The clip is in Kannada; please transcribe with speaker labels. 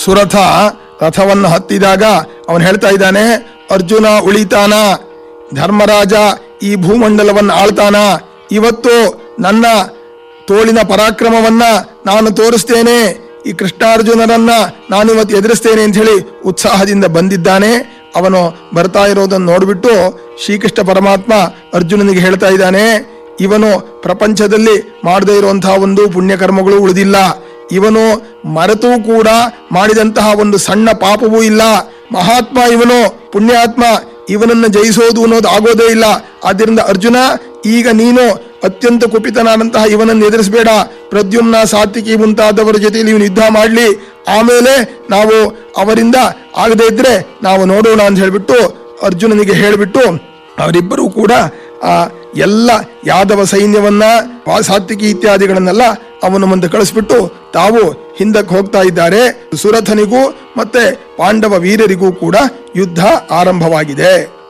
Speaker 1: ಸುರಥ ರಥವನ್ನು ಹತ್ತಿದಾಗ ಅವನು ಹೇಳ್ತಾ ಇದ್ದಾನೆ ಅರ್ಜುನ ಉಳಿತಾನ ಧರ್ಮರಾಜ ಈ ಭೂಮಂಡಲವನ್ನು ಆಳ್ತಾನ ಇವತ್ತು ನನ್ನ ತೋಳಿನ ಪರಾಕ್ರಮವನ್ನ ನಾನು ತೋರಿಸ್ತೇನೆ ಈ ಕೃಷ್ಣಾರ್ಜುನರನ್ನ ನಾನು ಇವತ್ತು ಎದುರಿಸ್ತೇನೆ ಅಂತ ಹೇಳಿ ಉತ್ಸಾಹದಿಂದ ಬಂದಿದ್ದಾನೆ ಅವನು ಬರ್ತಾ ಇರೋದನ್ನು ನೋಡ್ಬಿಟ್ಟು ಶ್ರೀಕೃಷ್ಣ ಪರಮಾತ್ಮ ಅರ್ಜುನನಿಗೆ ಹೇಳ್ತಾ ಇದ್ದಾನೆ ಇವನು ಪ್ರಪಂಚದಲ್ಲಿ ಮಾಡದೇ ಇರುವಂತಹ ಒಂದು ಪುಣ್ಯಕರ್ಮಗಳು ಉಳಿದಿಲ್ಲ ಇವನು ಮರೆತೂ ಕೂಡ ಮಾಡಿದಂತಹ ಒಂದು ಸಣ್ಣ ಪಾಪವೂ ಇಲ್ಲ ಮಹಾತ್ಮ ಇವನು ಪುಣ್ಯಾತ್ಮ ಇವನನ್ನು ಜಯಿಸೋದು ಅನ್ನೋದು ಆಗೋದೇ ಇಲ್ಲ ಆದ್ದರಿಂದ ಅರ್ಜುನ ಈಗ ನೀನು ಅತ್ಯಂತ ಕುಪಿತನಾದಂತಹ ಇವನನ್ನು ಎದುರಿಸಬೇಡ ಪ್ರದ್ಯುಮ್ನ ಸಾತ್ವಿಕಿ ಮುಂತಾದವರ ಜೊತೆಯಲ್ಲಿ ಇವನು ಯುದ್ಧ ಮಾಡಲಿ ಆಮೇಲೆ ನಾವು ಅವರಿಂದ ಆಗದೇ ಇದ್ರೆ ನಾವು ನೋಡೋಣ ಅಂತ ಹೇಳ್ಬಿಟ್ಟು ಅರ್ಜುನನಿಗೆ ಹೇಳಿಬಿಟ್ಟು ಅವರಿಬ್ಬರೂ ಕೂಡ ಆ ಎಲ್ಲ ಯಾದವ ಸೈನ್ಯವನ್ನ ವಾ- ಸಾತ್ವಿಕಿ ಇತ್ಯಾದಿಗಳನ್ನೆಲ್ಲ ಅವನ ಮುಂದೆ ಕಳಿಸ್ಬಿಟ್ಟು ತಾವು ಹಿಂದಕ್ಕೆ ಹೋಗ್ತಾ ಇದ್ದಾರೆ ಸುರಥನಿಗೂ ಮತ್ತೆ ಪಾಂಡವ ವೀರರಿಗೂ ಕೂಡ ಯುದ್ಧ ಆರಂಭವಾಗಿದೆ